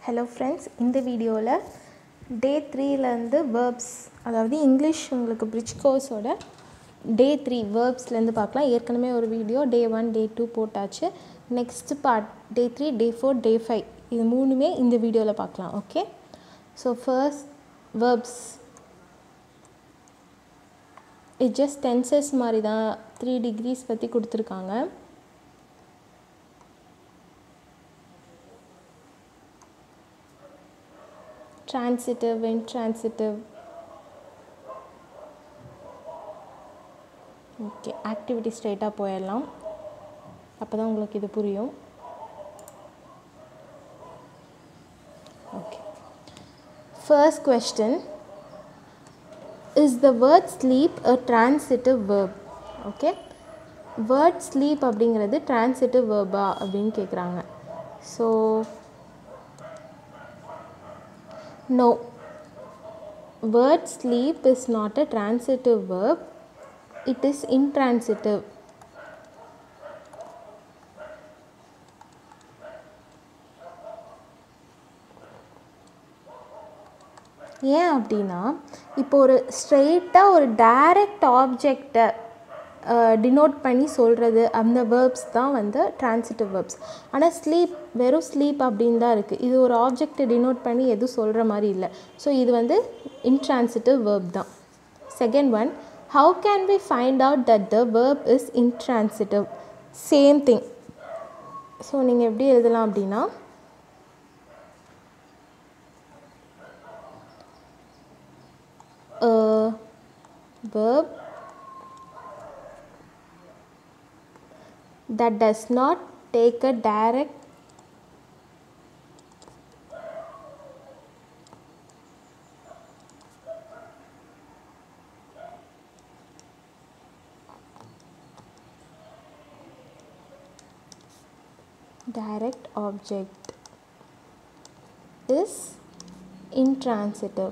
Hello friends இந்த வீடியோவில் day த்ரீலேருந்து வேர்ப்ஸ் அதாவது இங்கிலீஷ் உங்களுக்கு பிரிட்ஜ் கோர்ஸோட டே த்ரீ வேர்ப்ஸ்லேருந்து பார்க்கலாம் ஏற்கனவே ஒரு video day one day two போட்டாச்சு next part day three day four day five இது மூணுமே இந்த வீடியோவில் பார்க்கலாம் okay so first verbs it just tenses மாதிரி தான் த்ரீ டிகிரிஸ் பற்றி கொடுத்துருக்காங்க transitive intransitive ஓகே ஆக்டிவிட்டி ஸ்ட்ரைட்டாக போயிடலாம் அப்போ தான் உங்களுக்கு இது புரியும் okay first question is the word sleep a transitive verb okay word sleep அப்படிங்கிறது transitive verb-ஆ அப்படின்னு கேட்குறாங்க so No. Word sleep is not a transitive verb. It is intransitive. ஏன் அப்படின்னா இப்போ ஒரு ஸ்ட்ரெயிட்டாக ஒரு டைரக்ட் ஆப்ஜெக்டை டினோட் பண்ணி சொல்கிறது அந்த வேர்ப்ஸ் தான் வந்து டிரான்சிட்டிவ் வேர்ப்ஸ் ஆனால் ஸ்லீப் வெறும் ஸ்லீப் அப்படின்னு தான் இருக்குது இது ஒரு ஆப்ஜெக்டை டினோட் பண்ணி எதுவும் சொல்கிற மாதிரி இல்லை ஸோ இது வந்து இன்ட்ரான்சிட்டிவ் வேர்ப் தான் second one how can we find out that the verb is intransitive same thing so நீங்கள் எப்படி எழுதலாம் அப்படின்னா verb that does not take a direct direct object is intransitive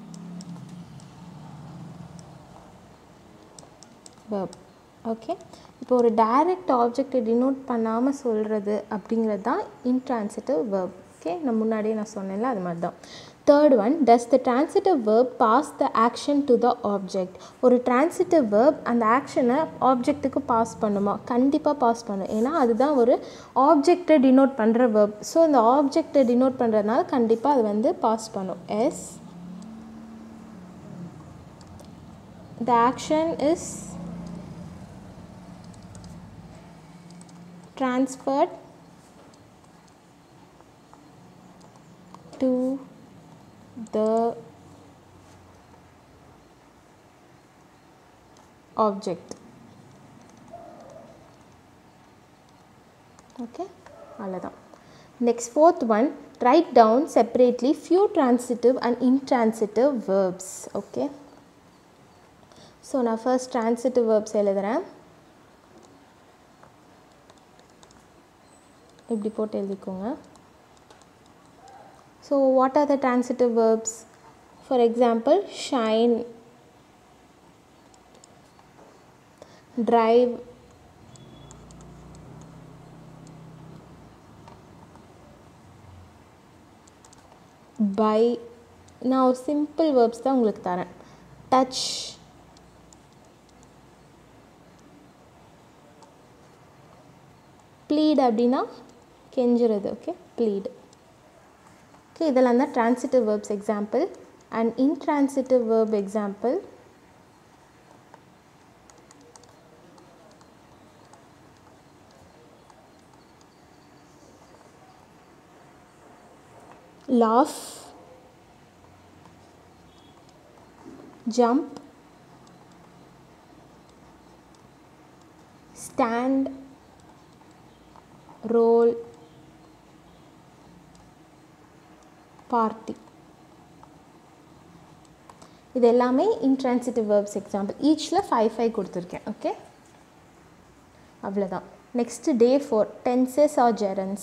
verb okay இப்போ ஒரு direct ஆப்ஜெக்டை denote பண்ணாமல் சொல்கிறது அப்படிங்கிறது தான் இன்ட்ரான்சிட்டிவ் வேர்ப் ஓகே நான் முன்னாடியே நான் சொன்னேன்ல அது மாதிரி தான் third one does the transitive verb pass the action to the object ஒரு டிரான்சிட்டிவ் வேர்ப் அந்த ஆக்ஷனை ஆப்ஜெக்ட்டுக்கு பாஸ் பண்ணுமா கண்டிப்பாக பாஸ் பண்ணும் ஏன்னா அதுதான் ஒரு ஆப்ஜெக்டை டினோட் பண்ணுற வேர்ப் ஸோ இந்த ஆப்ஜெக்டை டினோட் பண்ணுறதுனால கண்டிப்பாக அது வந்து பாஸ் பண்ணும் as the action is transferred to the object okay அவ்வளோதான் next fourth one write down separately few transitive and intransitive verbs okay so நான் ஃபர்ஸ்ட் ட்ரான்சிட்டிவ் வேர்ப்ஸ் எழுதுகிறேன் இப்படி போட்டு எழுதிக்கோங்க so what are the transitive verbs for example shine drive buy நான் ஒரு simple verbs தான் உங்களுக்கு தரேன் டச் ப்ளீட் அப்படின்னா கெஞ்சுறது ஓகே ப்ளீடு ஓகே இதெல்லாம் தான் transitive verbs example and intransitive verb example laugh jump stand roll party இது எல்லாமே இன்ட்ரான்சிட்டிவ் வேர்ப்ஸ் எக்ஸாம்பிள் ஈச்சில் ஃபைவ் ஃபைவ் கொடுத்துருக்கேன் ஓகே அவ்வளோதான் next day four tenses are gerunds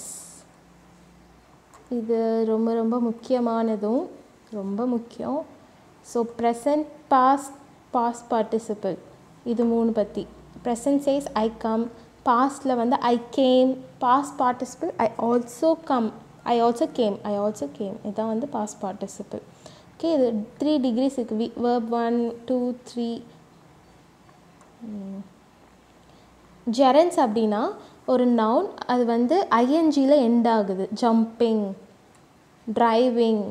இது ரொம்ப ரொம்ப முக்கியமானதும் ரொம்ப முக்கியம் so present past past participle இது மூணு பற்றி ப்ரெசன்ட் சேஸ் ஐ கம் பாஸ்டில் வந்து I came past participle I also come I also came I also came இதான் வந்து பாஸ்ட் பார்ட்டிசிபிள் ஓகே இது த்ரீ டிகிரிஸ் இருக்குது V verb one two three gerunds அப்படின்னா ஒரு நவுன் அது வந்து ஐஎன்ஜியில் எண்ட் ஆகுது jumping driving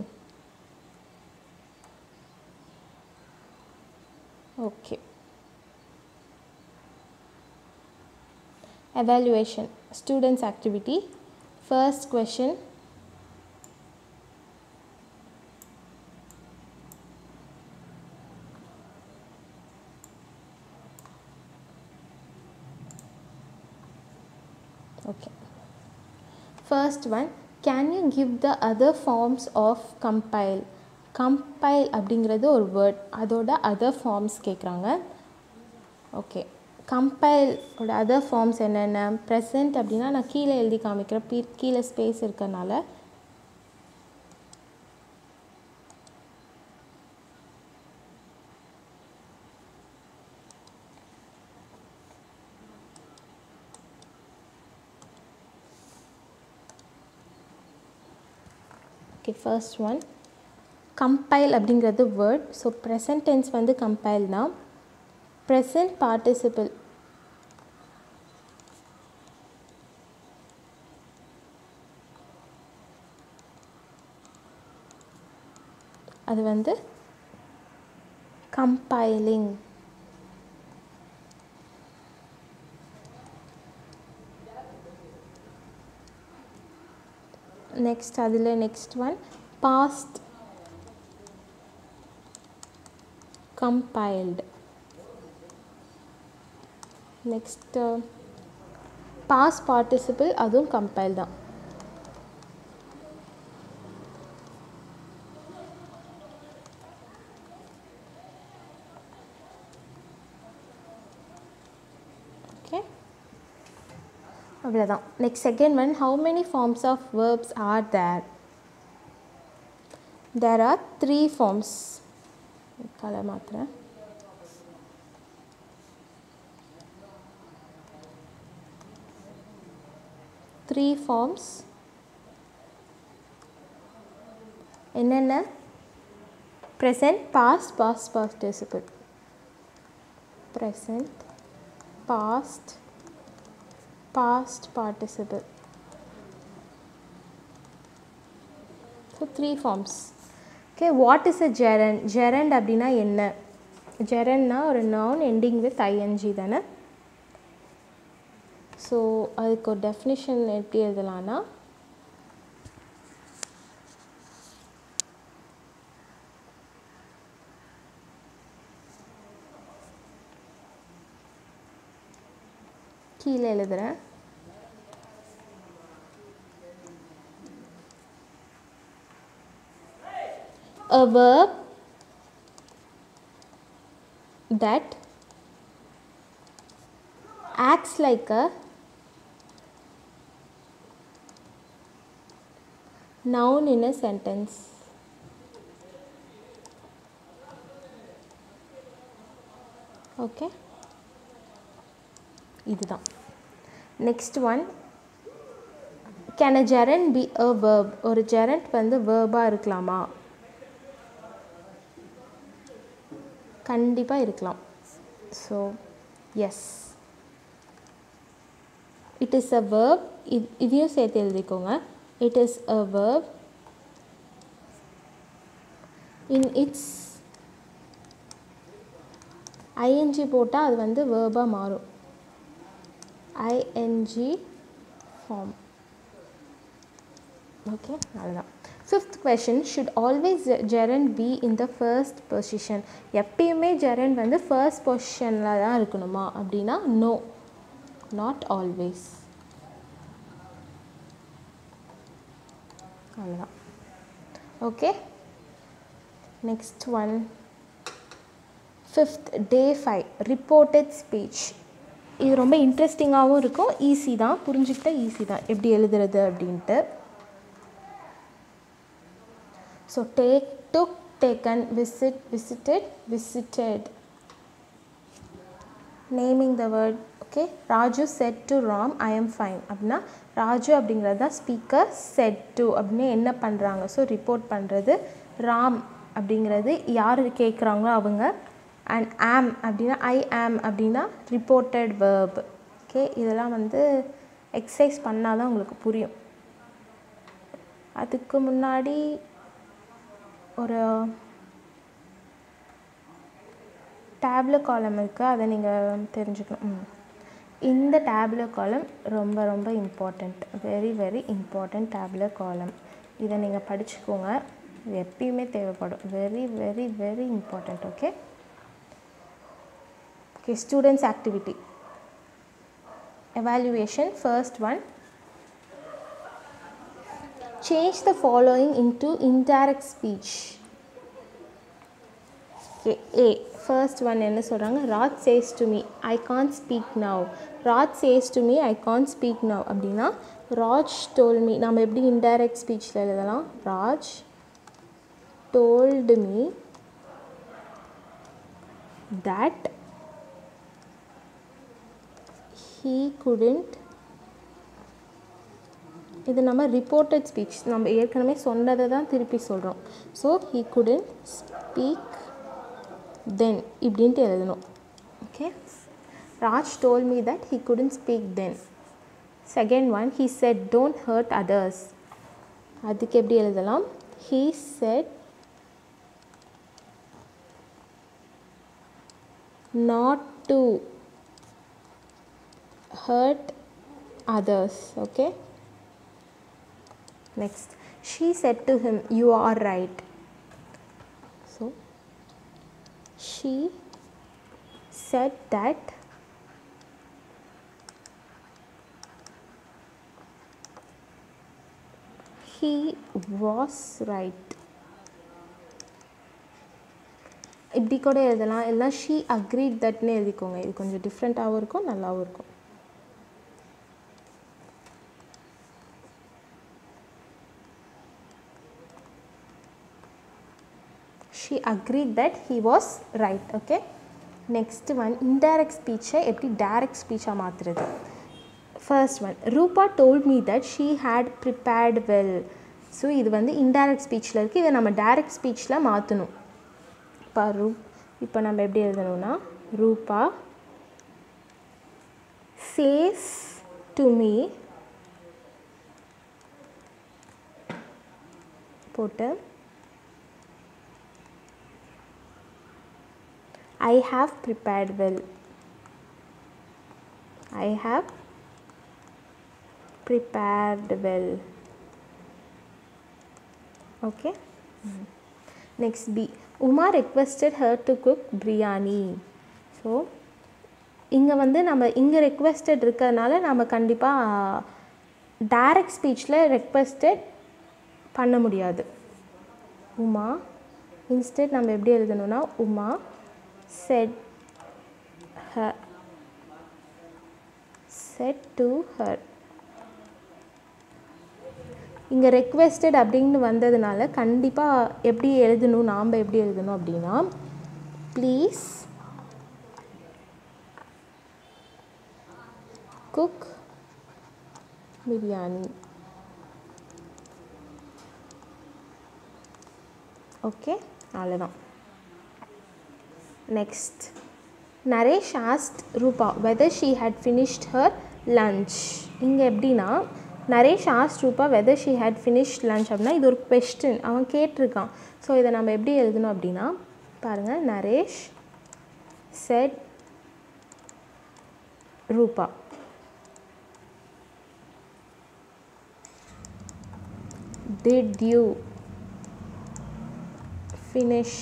okay evaluation students activity first question okay first one can you give the other forms of compile compile அப்படிங்கிறது ஒரு வேர்ட் அதோட அதர் ஃபார்ம்ஸ் கேட்குறாங்க ஓகே கம்பைல் ஓட அதர் ஃபார்ம்ஸ் என்னென்ன ப்ரெசன்ட் அப்படின்னா நான் கீழே எழுதி காமிக்கிறேன் பீ கீழே ஸ்பேஸ் இருக்கறனால ஓகே ஃபர்ஸ்ட் ஒன் கம்பைல் அப்படிங்கிறது வேர்ட் ஸோ ப்ரெசன்ட் டென்ஸ் வந்து கம்பைல் தான் ப்ரெசன்ட் பார்ட்டிசிபிள் அது வந்து கம்பைலிங் நெக்ஸ்ட் அதில் next one past compiled next past participle அதுவும் கம்பைல் தான் ஓகே அவ்வளோதான் next second one how many forms of verbs are there there are three forms colour மாத்திரேன் three forms என்னென்ன present past past participle present past past participle so three forms okay what is a gerund gerund அப்படின்னா என்ன ஜெரண்ட்னா ஒரு noun ending with ING தானே so அதுக்கு ஒரு definition எப்படி எழுதலான்னா கீழே எழுதுகிறேன் a verb that acts like a noun in a sentence. Okay இதுதான் next one can a gerund be a verb ஒரு ஜெரண்ட் வந்து வேர்பாக இருக்கலாமா கண்டிப்பாக இருக்கலாம் so yes it is a verb இது இதையும் சேர்த்து எழுதிக்கோங்க it is a verb in its ING போட்டால் அது வந்து வேர்பாக மாறும் ஐஎன்ஜி ஃபார்ம் ஓகே அவ்வளோதான் fifth question should always gerund be in the first position எப்பயுமே ஜெரண்ட் வந்து ஃபர்ஸ்ட் பொசிஷனில் தான் இருக்கணுமா அப்படின்னா நோ நாட் ஆல்வேஸ் அவ்வளோதான் okay next one fifth day five reported speech இது ரொம்ப இன்ட்ரெஸ்டிங்காகவும் இருக்கும் ஈஸி தான் புரிஞ்சுக்கிட்ட ஈஸி தான் எப்படி எழுதுறது அப்படின்ட்டு so take took taken visit visited visited naming the word okay Raju said to Ram I am fine அப்படின்னா ராஜு அப்படிங்கிறது தான் ஸ்பீக்கர் செட் டு அப்படின்னு என்ன பண்ணுறாங்க ஸோ ரிப்போர்ட் பண்ணுறது ராம் அப்படிங்கிறது யார் கேட்குறாங்களோ அவங்க அண்ட் ஆம் அப்படின்னா ஐ ஆம் அப்படின்னா ரிப்போர்ட்டட் வேர்ப் ஓகே இதெல்லாம் வந்து எக்ஸசைஸ் பண்ணால் தான் உங்களுக்கு புரியும் அதுக்கு முன்னாடி ஒரு டேப்லோ காலம் இருக்குது அதை நீங்கள் தெரிஞ்சுக்கணும் ம். இந்த டேப்லோ காலம் ரொம்ப ரொம்ப இம்பார்ட்டண்ட் வெரி வெரி இம்பார்ட்டண்ட் டேப்லோ காலம் இதை நீங்கள் படிச்சுக்கோங்க இது எப்பயுமே தேவைப்படும் very very very important okay okay students activity evaluation first one change the following into indirect speech okay a first one என்ன சொல்கிறாங்க Raj says to me i can't speak now Raj says to me i can't speak now அப்படின்னா Raj told me நம்ம எப்படி indirect ஸ்பீச்சில் எழுதலாம் Raj told me that he couldn't இது நம்ம reported speech நம்ம ஏற்கனவே சொன்னதை தான் திருப்பி சொல்கிறோம் so he couldn't speak then இப்படின்ட்டு எழுதணும் okay Raj told me that he couldn't speak then second one he said don't hurt others அதுக்கு எப்படி எழுதலாம் he said not to hurt others okay next she said to him you are right so she said that he was right இப்படி கூட எழுதலாம் இல்லைனா she agreed தட்னு எழுதிக்கோங்க இது கொஞ்சம் டிஃப்ரெண்ட்டாகவும் இருக்கும் நல்லாவும் இருக்கும் she agreed that he was right okay next one indirect speech-ஐ எப்படி direct speech-ஆ மாற்றுறது first one ரூபா told me that she had prepared well so இது வந்து இன்டைரக்ட் ஸ்பீச்சில் இருக்குது இதை நம்ம டைரக்ட் ஸ்பீச்சில் மாற்றணும் இப்போ ரூ இப்போ நம்ம எப்படி எழுதணும்னா ரூபா சேஸ் டு மீ போட்டு I have prepared well. I have prepared well. Okay. Mm. Next B. Uma requested her to cook biryani. So இங்கே வந்து நம்ம இங்கே ரெக்வெஸ்டட் இருக்கிறதுனால நம்ம கண்டிப்பாக டைரக்ட் ஸ்பீச்சில் ரெக்வெஸ்டட் பண்ண முடியாது உமா இன்ஸ்டெட் நம்ம எப்படி எழுதணும்னா Uma said her said to her இங்கே ரெக்வெஸ்டட் அப்படின்னு வந்ததுனால கண்டிப்பாக எப்படி எழுதணும் நாம் எப்படி எழுதணும் அப்படின்னா ப்ளீஸ் குக் பிரியாணி ஓகே அவ்வளோதான் Next, Naresh asked Rupa whether she had finished her lunch. இங்கே எப்படின்னா Naresh asked Rupa whether she had finished lunch அப்படின்னா இது ஒரு கொஸ்டின் அவன் கேட்டிருக்கான் ஸோ இதை நம்ம எப்படி எழுதணும் அப்படின்னா பாருங்கள் Naresh said Rupa did you finish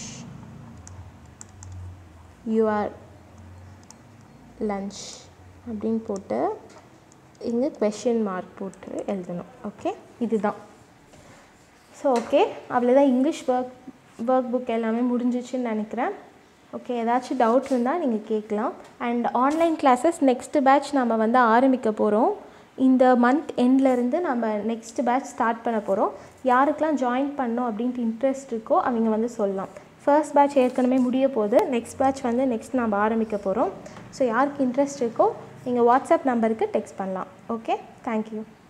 your lunch அப்படின்னு போட்டு இங்கே கொஷின் மார்க் போட்டு எழுதணும் ஓகே இதுதான் ஸோ ஓகே அவ்வளோதான் இங்கிலீஷ் ஒர்க் ஒர்க் புக் எல்லாமே முடிஞ்சிச்சுன்னு நினைக்கிறேன் ஓகே ஏதாச்சும் டவுட் இருந்தால் நீங்கள் கேட்கலாம் and online classes next batch நம்ம வந்து ஆரம்பிக்க போகிறோம் இந்த மந்த் எண்ட்லேருந்து நம்ம நெக்ஸ்ட் பேட்ச் ஸ்டார்ட் பண்ண போகிறோம் யாருக்கெல்லாம் ஜாயின் பண்ணோம் அப்படின்ட்டு இன்ட்ரெஸ்ட் இருக்கோ அவங்க வந்து சொல்லலாம் ஃபர்ஸ்ட் பேட்ச் ஏற்கனவே முடிய போகுது நெக்ஸ்ட் பேட்ச் வந்து நெக்ஸ்ட் நம்ம ஆரம்பிக்க போகிறோம் ஸோ யாருக்கு இன்ட்ரெஸ்ட் இருக்கோ நீங்கள் வாட்ஸ்அப் நம்பருக்கு டெக்ஸ்ட் பண்ணலாம் ஓகே தேங்க்யூ